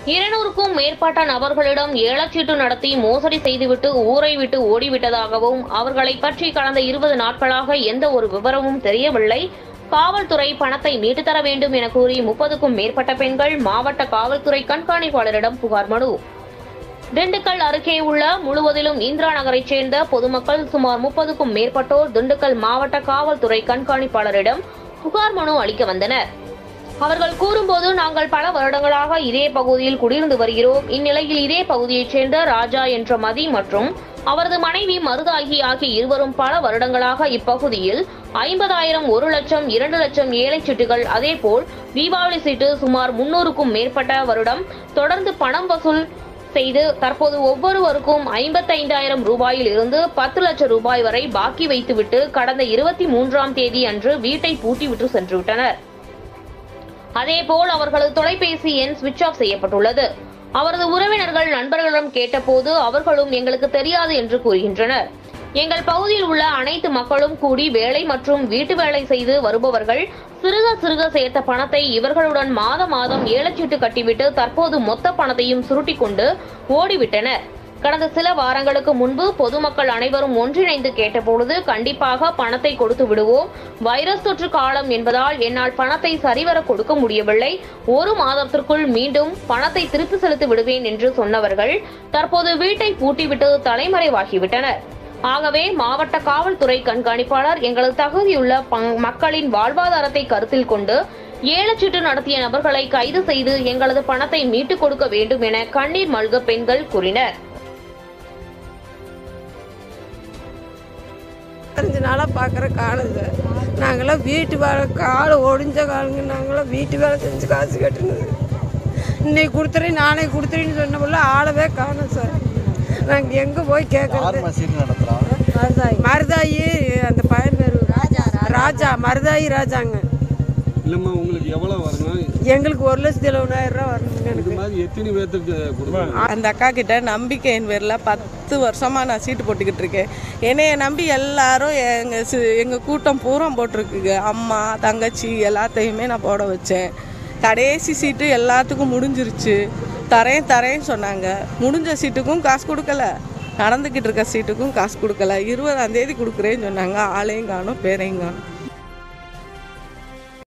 இருநூறுக்கும் மேற்பட்ட நபர்களிடம் ஏலச்சீட்டு நடத்தி மோசடி செய்துவிட்டு ஊரை விட்டு ஓடிவிட்டதாகவும் அவர்களை பற்றி கடந்த இருபது நாட்களாக எந்த ஒரு விவரமும் தெரியவில்லை காவல்துறை பணத்தை மீட்டு தர வேண்டும் என கூறி முப்பதுக்கும் மேற்பட்ட பெண்கள் மாவட்ட காவல்துறை கண்காணிப்பாளரிடம் புகார் மனு திண்டுக்கல் அருகே உள்ள முழுவதிலும் இந்திரா நகரைச் சேர்ந்த பொதுமக்கள் சுமார் முப்பதுக்கும் மேற்பட்டோர் திண்டுக்கல் மாவட்ட காவல்துறை கண்காணிப்பாளரிடம் புகார் மனு அளிக்க வந்தனர் அவர்கள் கூறும்போது நாங்கள் பல வருடங்களாக இதே பகுதியில் குடியிருந்து வருகிறோம் இந்நிலையில் இதே பகுதியைச் சேர்ந்த ராஜா என்ற மதி மற்றும் அவரது மனைவி மருதாகி ஆகிய இருவரும் பல வருடங்களாக இப்பகுதியில் ஐம்பதாயிரம் ஒரு லட்சம் இரண்டு லட்சம் ஏழை சீட்டுகள் அதேபோல் தீபாவளி சீட்டு சுமார் முன்னூறுக்கும் மேற்பட்ட வருடம் தொடர்ந்து பணம் வசூல் செய்து தற்போது ஒவ்வொருவருக்கும் ஐம்பத்தைந்தாயிரம் ரூபாயில் இருந்து பத்து லட்சம் ரூபாய் வரை பாக்கி வைத்துவிட்டு கடந்த இருபத்தி மூன்றாம் தேதி அன்று வீட்டை பூட்டிவிட்டு சென்று விட்டனர் அதேபோல் அவர்களது தொலைபேசி எண் சுவிட்ச் ஆஃப் செய்யப்பட்டுள்ளது அவரது உறவினர்கள் நண்பர்களிடம் கேட்டபோது அவர்களும் எங்களுக்கு தெரியாது என்று கூறுகின்றனர் எங்கள் பகுதியில் உள்ள அனைத்து மக்களும் கூடி வேலை மற்றும் வீட்டு வேலை செய்து வருபவர்கள் சிறுக சிறுக சேர்த்த பணத்தை இவர்களுடன் மாத மாதம் ஏலச்சீட்டு கட்டிவிட்டு தற்போது மொத்த பணத்தையும் சுருட்டி கொண்டு ஓடிவிட்டனர் கடந்த சில வாரங்களுக்கு முன்பு பொதுமக்கள் அனைவரும் ஒன்றிணைந்து கேட்டபொழுது கண்டிப்பாக பணத்தை கொடுத்து விடுவோம் வைரஸ் தொற்று காலம் என்பதால் என்னால் பணத்தை சரிவர கொடுக்க முடியவில்லை ஒரு மாதத்திற்குள் மீண்டும் பணத்தை திருப்பி செலுத்தி விடுவேன் என்று சொன்னவர்கள் தற்போது வீட்டை பூட்டிவிட்டு தலைமறைவாகிவிட்டனர் ஆகவே மாவட்ட காவல்துறை கண்காணிப்பாளர் எங்களது தகுதியுள்ள பங்- மக்களின் வாழ்வாதாரத்தை கருத்தில் கொண்டு ஏலச்சீட்டு நடத்திய நபர்களை கைது செய்து எங்களது பணத்தை மீட்டுக் கொடுக்க வேண்டும் என கண்ணீர் மல்க பெண்கள் கூறினர் அஞ்சு நாளாக பார்க்குற காலம் சார் நாங்களாம் வீட்டு வேலை காலை ஒடிஞ்ச காலங்க நாங்களாம் வீட்டு வேலை செஞ்சு காசு கட்டுனது இன்னைக்கு கொடுத்துறேன் நாளைக்கு கொடுத்துறேன்னு சொன்ன போல ஆளவே காணும் சார் நாங்கள் எங்கே போய் கேட்கறது யார் சீட்டு நடத்துகிறா மருதாயி அந்த பையன் பேர் ராஜா மருதாயி ராஜாங்க இல்லைம்மா உங்களுக்கு எவ்வளோ வரணும் எங்களுக்கு ஒரு லட்சத்தி எழுபதாயிரம் ரூபா வரணுங்க இது எனக்கு மாதிரி எத்தனை பேர்த்துக்கு கொடுக்கணும் அந்த அக்கா கிட்ட நம்பிக்கையின் பேரில் பத்து வருஷமாக நான் சீட்டு போட்டுக்கிட்டு இருக்கேன் என்னைய நம்பி எல்லாரும் எங்கள் சி எங்கள் கூட்டம் பூரா போட்டிருக்குங்க அம்மா தங்கச்சி எல்லாத்தையுமே நான் போட வச்சேன் கடைசி சீட்டு எல்லாத்துக்கும் முடிஞ்சிருச்சு தரேன் தரேன்னு சொன்னாங்க முடிஞ்ச சீட்டுக்கும் காசு கொடுக்கல நடந்துக்கிட்டு இருக்க சீட்டுக்கும் காசு கொடுக்கல இருபதாம் தேதி கொடுக்குறேன்னு சொன்னாங்க ஆளையும் காணும் பேரையும் காணும்